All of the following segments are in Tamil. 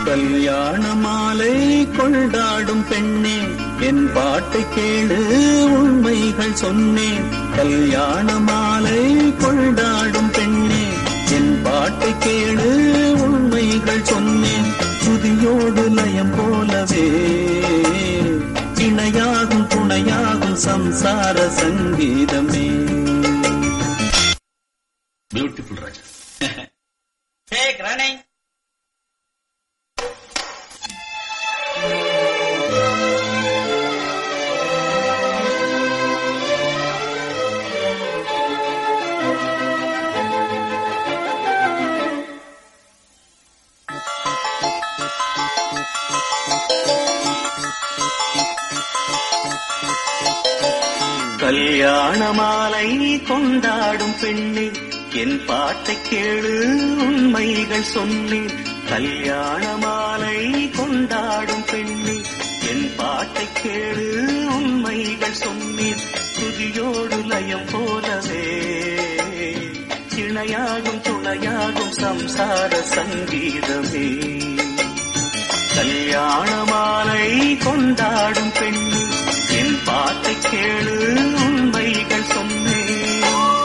கல்யாண மாலை கொண்டாடும் பெண்ணே என் பாட்டை கேளு உண்மைகள் சொன்னேன் கல்யாண மாலை கொண்டாடும் பெண்ணே என் பாட்டை கேளு உண்மைகள் சொன்னேன் துதியோடு லயம் போலவே இணையாகும் துணையாகும் சம்சார சங்கீதமே பியூட்டிஃபுல் ராஜா Take running. கல்யாண மாலை கொண்டாடும் பெண்ணே என் பாட்டை கேளு உண்மைகள் சொன்னேன் கல்யாண மாலை கொண்டாடும் பெண்ணே என் பாட்டை கேளு உண்மைகள் சொன்னேன் துதியோடு லயம் போலவே இணையாகும் துணையாகும் சம்சார சங்கீதமே கல்யாண மாலை கொண்டாடும் பெண்ணே என் பாட்டை கேளு உண்மைகள் சொன்னேன்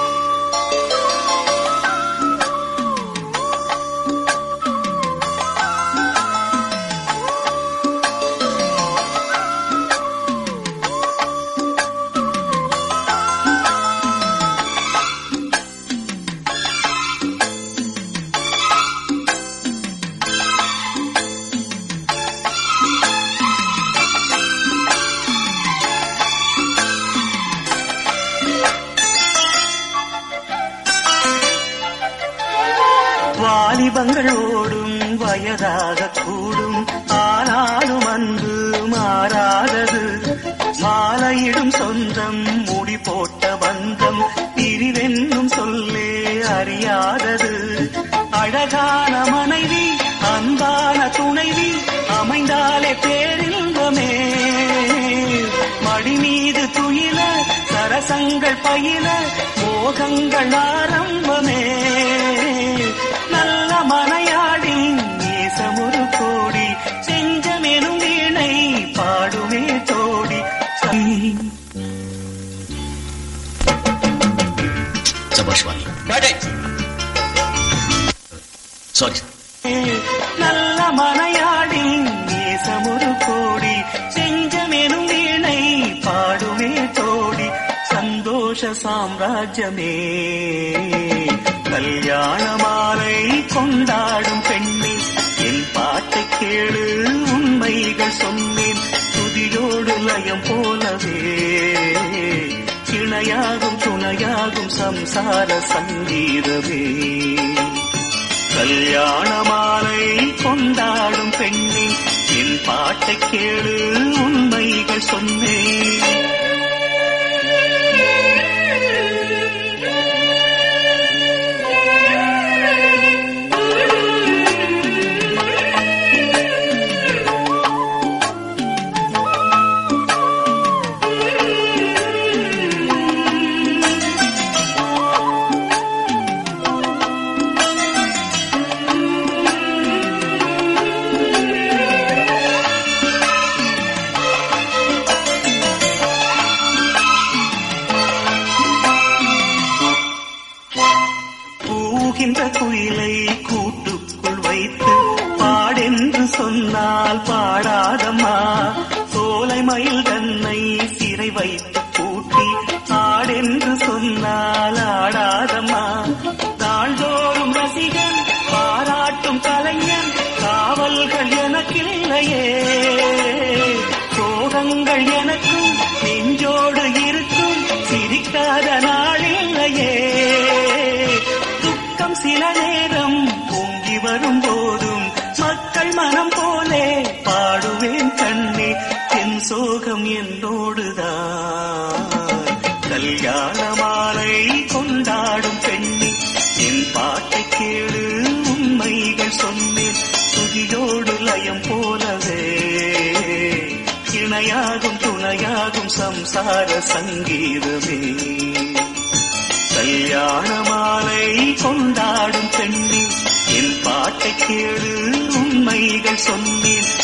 வாலிபங்கள் ஓடும் வயதாக கூடும் ஆனாலும் அன்பு மாறாதது மாலையிடும் சொந்தம் முடி போட்ட பந்தம் பிரிவென்னும் சொல்லே அறியாதது அழகான மனைவி அன்பான துணைவி அமைந்தாலே பேரின்பமே மடி மீது துயில சரசங்கள் பயில மோகங்கள் ஆரம்பமே நல்ல மனையாடி நேசமொரு கோடி செஞ்சமெனும் வீணை பாடுமே தோடி சபாஷ் வாணி Got it. சாரி நல்ல மனையாடி நேசமொரு கோடி செஞ்சமெனும் வீணை பாடுமே தோடி சந்தோஷ சாம்ராஜ்யமே கல்யாண மாலை கொண்டாடும் பெண்ணே என் பாட்டை கேளு உண்மைகள் சொன்னேன் துதியோடு லயம் போலவே இணையாகும் துணையாகும் சம்சார சங்கீதமே கல்யாண மாலை கொண்டாடும் பெண்ணே என் பாட்டை கேளு உண்மைகள் சொன்னேன் பூகின்ற குயிலை கூட்டுக்குள் வைத்து பாடென்று சொன்னால் பாடாதம்மா சோலை மயில் தன்னை சிறை வைத்து பூட்டி ஆடென்று சொன்னால் ஆடாதம்மா நாள்தோறும் ரசிகன் பாராட்டும் கலைஞன் காவல்கள் எனக்கில்லையே சோகங்கள் எனக்கும் நெஞ்சோடு இருக்கும் சிரிக்காத நாளில்லையே துக்கம் சில நேரம் பொங்கி வரும் போதும் மக்கள் மனம் போலே பாடுவேன் கண்ணே என் சோகம் என்னோடுதான் கல்யாண மாலை கொண்டாடும் பெண்ணே என் பாட்டை கேளு உண்மைகள் சொன்னேன் துதியோடு லயம் போலவே இணையாகும் துணையாகும் சம்சார சங்கீதமே கல்யாண மாலை கொண்டாடும் பெண்ணே என் பாட்டை கேளு உண்மைகள் சொன்னேன்